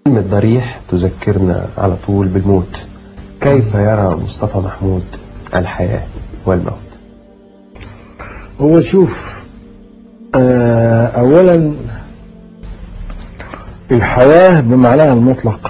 كلمة ضريح تذكرنا على طول بالموت كيف يرى مصطفى محمود الحياة والموت هو شوف آه، أولا الحياة بمعناها المطلق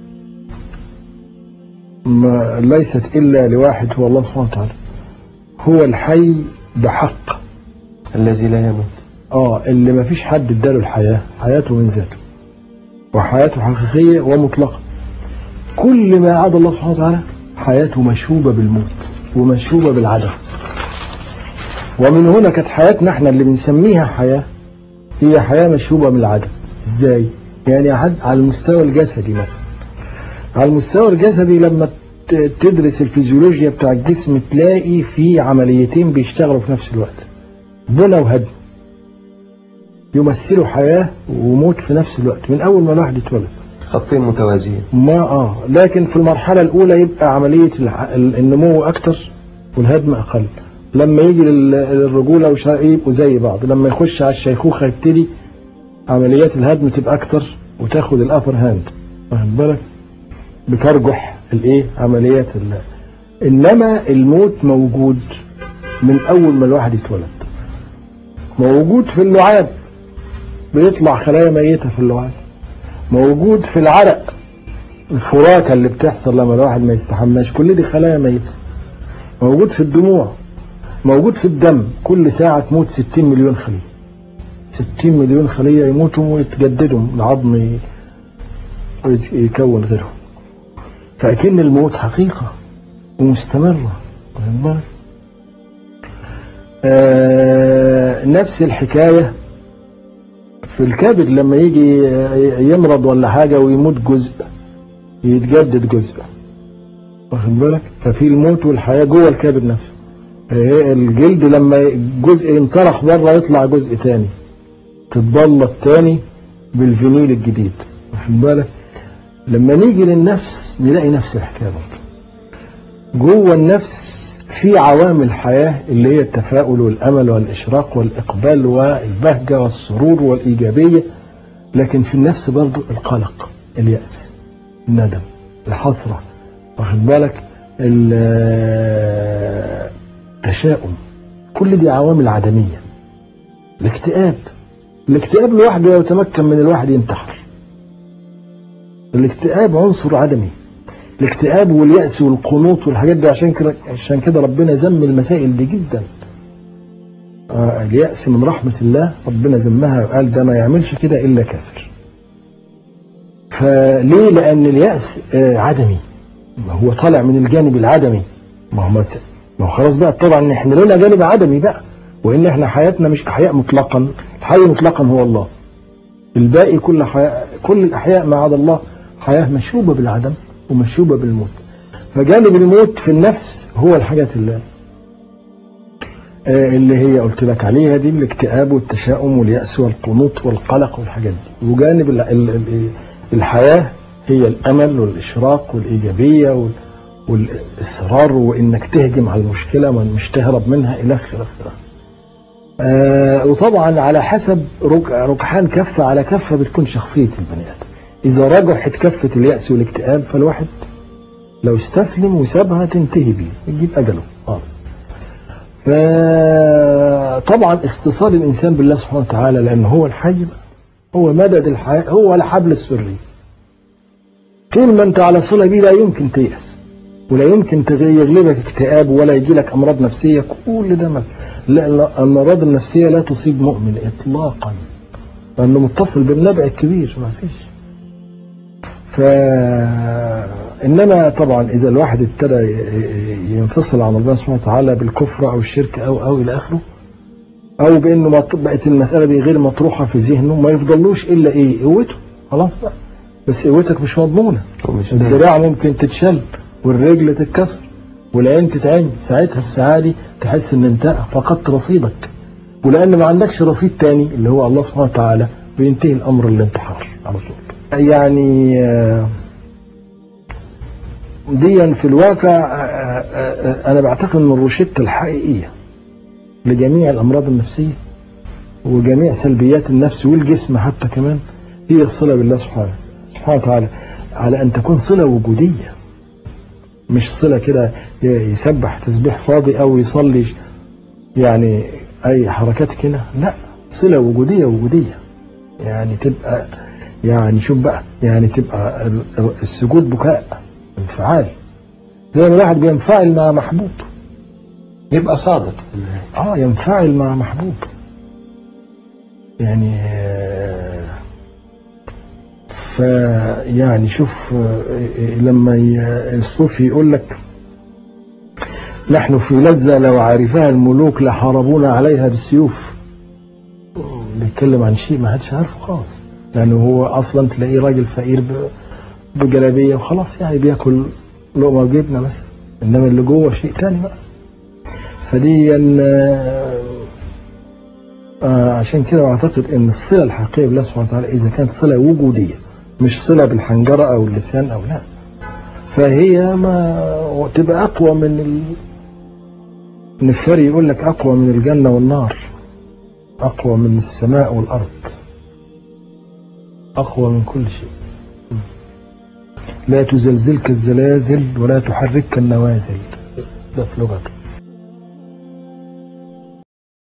ما ليست إلا لواحد هو الله سبحانه وتعالى هو الحي بحق الذي لا يموت اه اللي ما فيش حد اداله الحياة حياته من ذاته وحياته حقيقية ومطلقة كل ما عدا الله سبحانه وتعالى حياته مشوبة بالموت ومشوبة بالعدم ومن هنا كانت حياتنا احنا اللي بنسميها حياة هي حياة مشوبة بالعدم ازاي يعني عد- على المستوى الجسدي مثلا على المستوى الجسدي لما ت- تدرس الفيزيولوجيا بتاع الجسم تلاقي في عمليتين بيشتغلوا في نفس الوقت بنى وهدم يمثلوا حياة وموت في نفس الوقت من أول ما الواحد يتولد خطين متوازيين ما اه لكن في المرحلة الأولى يبقى عملية الح- ال- النمو أكتر والهدم أقل لما يجي لل- للرجولة وش- يبقوا زي بعض لما يخش على الشيخوخة يبتدي عمليات الهدم تبقى أكتر وتاخد الأفر هاند واخد بالك بترجح الإيه عمليات ال... إنما الموت موجود من أول ما الواحد يتولد موجود في اللعاب بيطلع خلايا ميتة في اللعاب موجود في العرق الفراكة اللي بتحصل لما الواحد ما يستحماش كل دي خلايا ميتة موجود في الدموع موجود في الدم كل ساعة تموت 60 مليون خلية 60 مليون خلية يموتوا ويتجددوا العظم ي- ويت- يكون غيرهم فأكن الموت حقيقة ومستمرة واخد بالك؟ آه نفس الحكاية في الكبد لما يجي يمرض ولا حاجة ويموت جزء يتجدد جزء واخد بالك ففي الموت والحياة جوه الكبد نفسه إيه الجلد لما جزء ينطرح بره يطلع جزء تاني تتبلط تاني بالفينيل الجديد واخد بالك لما نيجي للنفس نلاقي نفس الحكاية برضه جوه النفس في عوامل حياة اللي هي التفاؤل والأمل والإشراق والإقبال والبهجة والسرور والإيجابية لكن في النفس برضو القلق اليأس الندم الحسرة واخد بالك ال- التشاؤم كل دي عوامل عدمية الاكتئاب الاكتئاب لوحده يتمكن من الواحد ينتحر الاكتئاب عنصر عدمي الاكتئاب واليأس والقنوط والحاجات دي عشان كده عشان كده ربنا ذم المسائل دي جدا آه اليأس من رحمة الله ربنا ذمها وقال ده ما يعملش كده إلا كافر فليه لأن اليأس آه عدمي ما هو طالع من الجانب العدمي ما هو مس... ما هو خلاص بقى طبعا ان احنا لنا جانب عدمي بقى وان احنا حياتنا مش احياء مطلقا الحي مطلقا هو الله الباقي كل حياة كل الاحياء ما عدا الله حياه مشوبه بالعدم ومشوبه بالموت فجانب الموت في النفس هو الحاجات اللي آه، اللي هي قلت لك عليها دي الاكتئاب والتشاؤم واليأس والقنوط والقلق والحاجات دي وجانب ال- ال- ال- الحياة هي الأمل والإشراق والإيجابية وال- والإصرار وإنك تهجم على المشكلة مش تهرب منها إلى آخره آه وطبعا على حسب رك- ركحان كفة على كفة بتكون شخصية البني آدم إذا رجحت كفة اليأس والاكتئاب فالواحد لو استسلم وسابها تنتهي بيه يجيب أجله خالص فطبعا اتصال الإنسان بالله سبحانه وتعالى لأنه هو الحي هو مدد الحياة هو الحبل السري طول ما أنت على صلة بيه لا يمكن تيأس ولا يمكن تغ- يغلبك اكتئاب ولا يجي لك أمراض نفسية كل ده ما لا لا، الأمراض النفسية لا تصيب مؤمن إطلاقا لأنه متصل بالنبع الكبير ما فيش ف انما طبعا اذا الواحد ابتدى ي- ي- ينفصل عن الله سبحانه وتعالى بالكفر او الشرك او او الى اخره او بانه مط- بقت المساله دي غير مطروحه في ذهنه ما يفضلوش الا ايه قوته خلاص بقى بس قوتك مش مضمونه ومش الدراع ممكن تتشل والرجل تتكسر والعين تتعين ساعتها في الساعه دي تحس ان انت فقدت رصيدك ولان ما عندكش رصيد تاني اللي هو الله سبحانه وتعالى بينتهي الامر الانتحار على طول يعني آه، ديا في الواقع آه، آه، آه، انا بعتقد ان الروشته الحقيقيه لجميع الامراض النفسيه وجميع سلبيات النفس والجسم حتى كمان هي الصله بالله سبحانه سبحانه وتعالى على أن تكون صلة وجودية مش صلة كده ي- يسبح تسبيح فاضي أو يصلي يعني أي حركات كده لا صلة وجودية وجودية يعني تبقى يعني شوف بقى يعني تبقى ال- ال- السجود بكاء انفعال زي ما الواحد بينفعل مع محبوب يبقى صادق في النهاية اه ينفعل مع محبوب يعني آه، فيعني شوف آه، لما ي- الصوفي يقول لك نحن في لذة لو عرفها الملوك لحاربونا عليها بالسيوف بيتكلم عن شيء ما حدش عارفه خالص لأنه هو أصلا تلاقيه راجل فقير ب- بجلابية وخلاص يعني بياكل لقمة وجبنة مثلا إنما اللي جوه شيء تاني بقى فدي آه، آه، عشان كده أعتقد إن الصلة الحقيقية بالله سبحانه وتعالى إذا كانت صلة وجودية مش صلة بالحنجرة أو اللسان أو لا فهي ما تبقى أقوى من ال... النفاري يقول لك أقوى من الجنة والنار أقوى من السماء والأرض أقوى من كل شيء لا تزلزلك الزلازل ولا تحركك النوازل ده في لغته